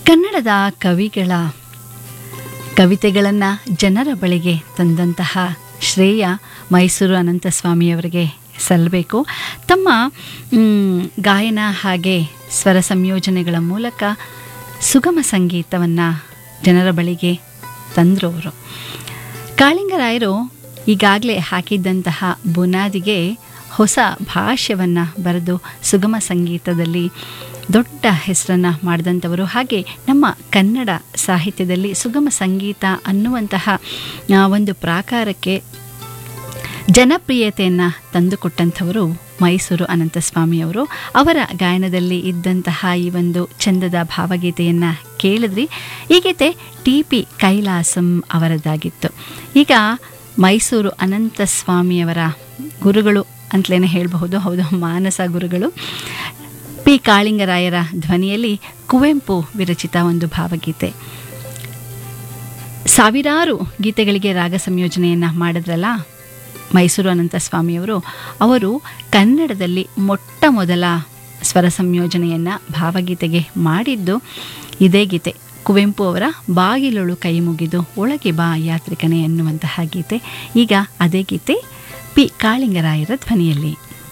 ಕನ್ನಡದ ಕವಿಗಳ ಕವಿತೆಗಳನ್ನು ಜನರ ಬಳಿಗೆ ತಂದಂತಹ ಶ್ರೇಯ ಮೈಸೂರು ಅನಂತಸ್ವಾಮಿಯವರಿಗೆ ಸಲ್ಲಬೇಕು ತಮ್ಮ ಮ್, ಗಾಯನ ಹಾಗೆ ಸ್ವರ ಸಂಯೋಜನೆಗಳ ಮೂಲಕ ಸುಗಮ ಸಂಗೀತವನ್ನು ಜನರ ಬಳಿಗೆ ತಂದರು ಅವರು ಕಾಳಿಂಗರಾಯರು ಈಗಾಗಲೇ ಹಾಕಿದ್ದಂತಹ ಬುನಾದಿಗೆ ಹೊಸ ಭಾಷ್ಯವನ್ನು ಬರೆದು ಸುಗಮ ಸಂಗೀತದಲ್ಲಿ ದೊಡ್ಡ ಹೆಸರನ್ನು ಮಾಡಿದಂಥವರು ಹಾಗೆ ನಮ್ಮ ಕನ್ನಡ ಸಾಹಿತ್ಯದಲ್ಲಿ ಸುಗಮ ಸಂಗೀತ ಅನ್ನುವಂತಹ ಆ, ಒಂದು ಪ್ರಾಕಾರಕ್ಕೆ ಜನಪ್ರಿಯತೆಯನ್ನು ತಂದುಕೊಟ್ಟಂಥವರು ಮೈಸೂರು ಅನಂತಸ್ವಾಮಿಯವರು ಅವರ ಗಾಯನದಲ್ಲಿ ಇದ್ದಂತಹ ಈ ಒಂದು ಚಂದದ ಭಾವಗೀತೆಯನ್ನು ಕೇಳಿದ್ರಿ ಈ ಗೀತೆ ಟಿ ಪಿ ಕೈಲಾಸಂ ಅವರದ್ದಾಗಿತ್ತು ಈಗ ಮೈಸೂರು ಅನಂತಸ್ವಾಮಿಯವರ ಗುರುಗಳು ಅಂತಲೇ ಹೇಳಬಹುದು ಹೌದು ಮಾನಸ ಗುರುಗಳು ಪಿ ಕಾಳಿಂಗರಾಯರ ಧ್ವನಿಯಲ್ಲಿ ಕುವೆಂಪು ವಿರಚಿತ ಒಂದು ಭಾವಗೀತೆ ಸಾವಿರಾರು ಗೀತೆಗಳಿಗೆ ರಾಗ ಸಂಯೋಜನೆಯನ್ನು ಮಾಡಿದ್ರಲ್ಲ ಮೈಸೂರು ಅನಂತಸ್ವಾಮಿಯವರು ಅವರು ಕನ್ನಡದಲ್ಲಿ ಮೊಟ್ಟ ಮೊದಲ ಸ್ವರ ಸಂಯೋಜನೆಯನ್ನು ಭಾವಗೀತೆಗೆ ಮಾಡಿದ್ದು ಇದೇ ಗೀತೆ ಕುವೆಂಪು ಅವರ ಬಾಗಿಲೊಳು ಕೈ ಮುಗಿದು ಒಳಗೆ ಬಾ ಯಾತ್ರಿಕನೇ ಎನ್ನುವಂತಹ ಗೀತೆ ಈಗ ಅದೇ ಗೀತೆ ಪಿ ಕಾಳಿಂಗರಾಯರ ಧ್ವನಿಯಲ್ಲಿ